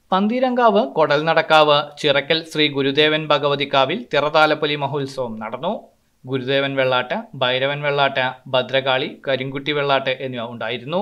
പന്തീരങ്കാവ് കൊടൽനടക്കാവ് ചിറക്കൽ ശ്രീ ഗുരുദേവൻ ഭഗവതിക്കാവിൽ തിറതാലപ്പൊലി മഹോത്സവം നടന്നു ഗുരുദേവൻ വെള്ളാട്ട് ഭൈരവൻ വെള്ളാട്ട് ഭദ്രകാളി കരിങ്കുട്ടി വെള്ളാട്ട് എന്നിവ ഉണ്ടായിരുന്നു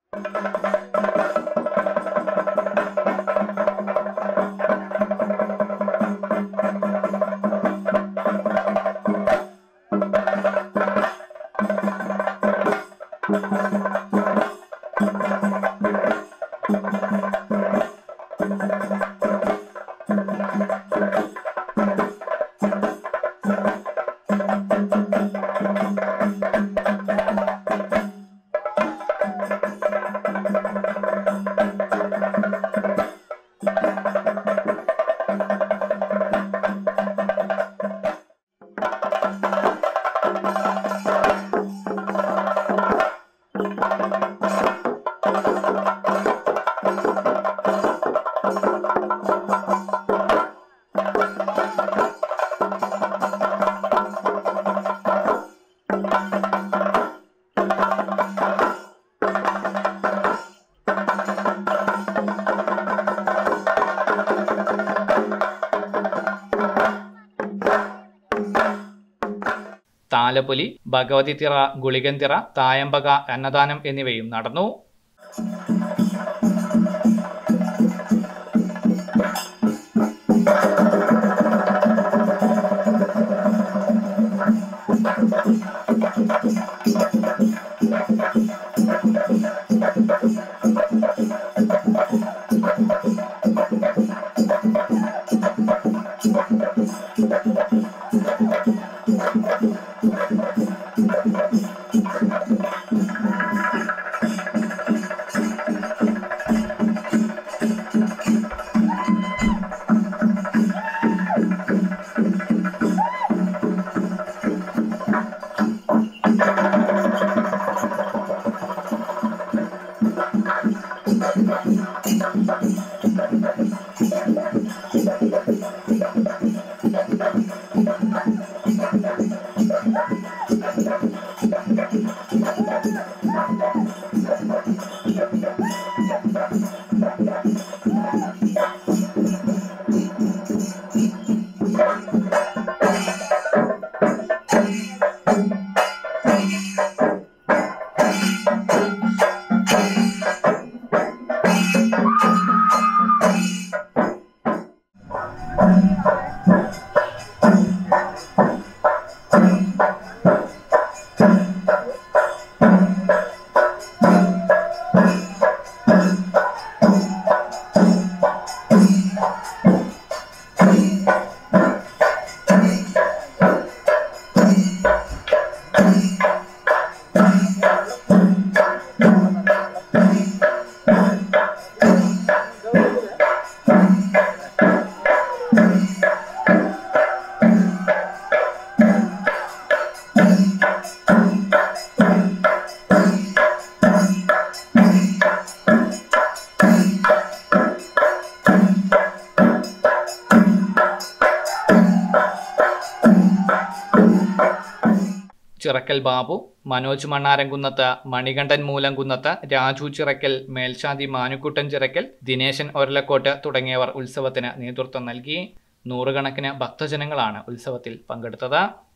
താലപ്പൊലി ഭഗവതിത്തിറ ഗുളികന്തിറ തായമ്പക അന്നദാനം എന്നിവയും നടന്നു ചിറക്കൽ ബാബു മനോജ് മണ്ണാരംകുന്നത്ത് മണികണ്ഠൻ മൂലംകുന്നത്ത് രാജു ചിറക്കൽ മേൽശാന്തി മാനുക്കുട്ടൻ ചിറക്കൽ ദിനേശൻ ഒരലക്കോട്ട് തുടങ്ങിയവർ ഉത്സവത്തിന് നേതൃത്വം നൽകി നൂറുകണക്കിന് ഭക്തജനങ്ങളാണ് ഉത്സവത്തിൽ പങ്കെടുത്തത്